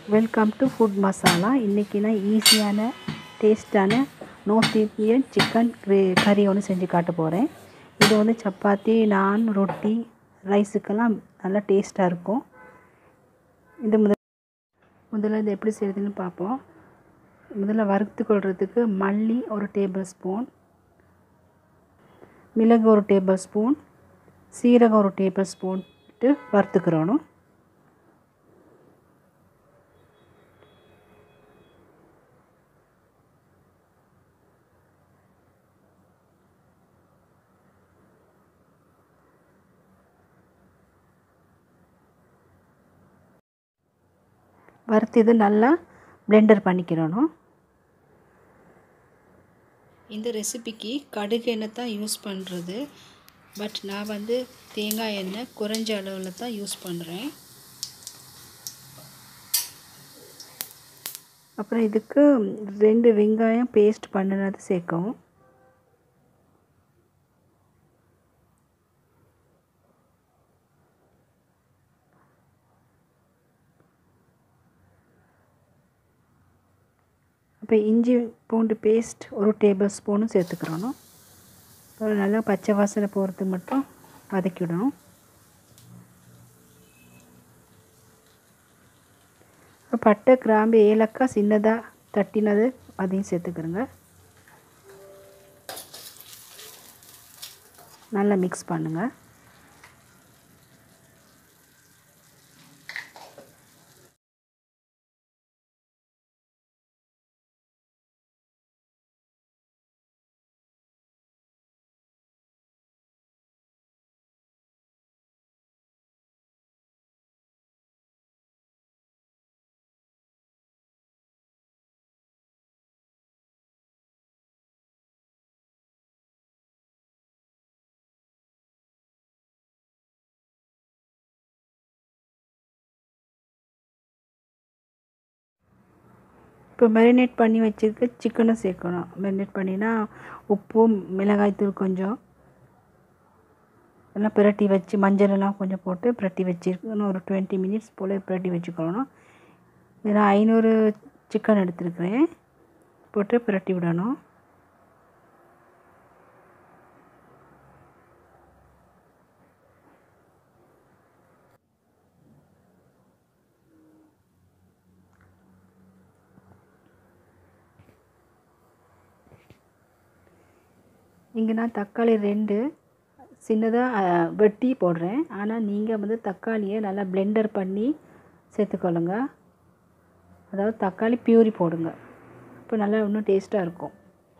welcome to food masala இன்றைக்கி நான் ஈஸியான டேஸ்டான நார்த் இந்தியன் சிக்கன் கிரே கறி ஒன்று செஞ்சு காட்ட போகிறேன் இது வந்து சப்பாத்தி நான் ரொட்டி ரைஸுக்கெல்லாம் நல்லா டேஸ்ட்டாக இருக்கும் இது முதல் முதல்ல இது எப்படி செய்யுதுன்னு பார்ப்போம் முதல்ல வறுத்து கொள்றதுக்கு மல்லி ஒரு டேபிள் ஸ்பூன் மிளகு ஒரு டேபிள் ஸ்பூன் சீரகம் ஒரு டேபிள் ஸ்பூன் இட்டு வறுத்துக்கிறணும் வறுத்து இது நல்லா பிளெண்டர் பண்ணிக்கிறணும் இந்த ரெசிபிக்கு கடுகு எண்ணெய் தான் யூஸ் பண்ணுறது பட் நான் வந்து தேங்காய் எண்ணெய் குறைஞ்ச அளவில் தான் யூஸ் பண்ணுறேன் அப்புறம் இதுக்கு ரெண்டு வெங்காயம் பேஸ்ட் பண்ணினது சேர்க்கவும் இப்போ இஞ்சி பூண்டு பேஸ்ட் ஒரு டேபிள் ஸ்பூனும் சேர்த்துக்கிறணும் அப்புறம் நல்லா பச்சை வாசனை போகிறது மட்டும் வதக்கிவிடணும் பட்டை கிராம்பு ஏலக்காய் சின்னதாக தட்டினது அதையும் சேர்த்துக்கிறோங்க நல்லா மிக்ஸ் பண்ணுங்கள் இப்போ மேரினேட் பண்ணி வச்சுருக்க சிக்கனை சேர்க்கணும் மேரினேட் பண்ணினா உப்பு மிளகாய்த்தூள் கொஞ்சம் எல்லாம் பிரட்டி வச்சு மஞ்சளெல்லாம் கொஞ்சம் போட்டு பிரட்டி வச்சுருக்கணும் ஒரு டுவெண்ட்டி மினிட்ஸ் போல் பிரட்டி வச்சுக்கணும் நான் ஐநூறு சிக்கன் எடுத்துருக்கிறேன் போட்டு பிரட்டி விடணும் இங்கே நான் தக்காளி ரெண்டு சின்னதாக வெட்டி போடுறேன் ஆனால் நீங்கள் வந்து தக்காளியை நல்லா பிளெண்டர் பண்ணி சேர்த்துக்கொள்ளுங்க அதாவது தக்காளி பியூரி போடுங்க இப்போ நல்லா இன்னும் டேஸ்ட்டாக இருக்கும்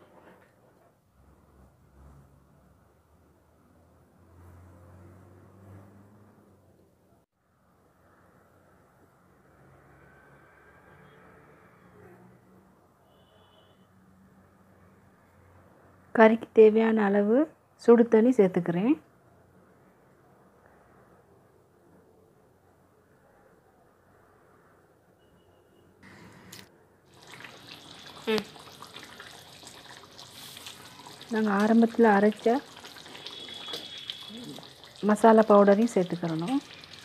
கறிக்கு தேவையான அளவு சுடு தண்ணி சேர்த்துக்கிறேன் நாங்கள் ஆரம்பத்தில் அரைச்ச மசாலா பவுடரையும் சேர்த்துக்கிறணும்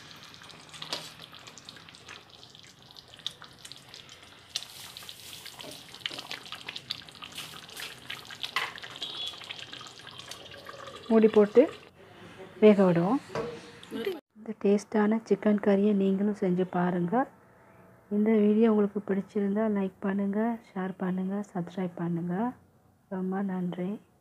மூடி போட்டு வேக விடுவோம் இந்த டேஸ்ட்டான சிக்கன் கறியை நீங்களும் செஞ்சு பாருங்கள் இந்த வீடியோ உங்களுக்கு பிடிச்சிருந்தால் லைக் பண்ணுங்கள் ஷேர் பண்ணுங்கள் சப்ஸ்கிரைப் பண்ணுங்கள் ரொம்ப நன்றி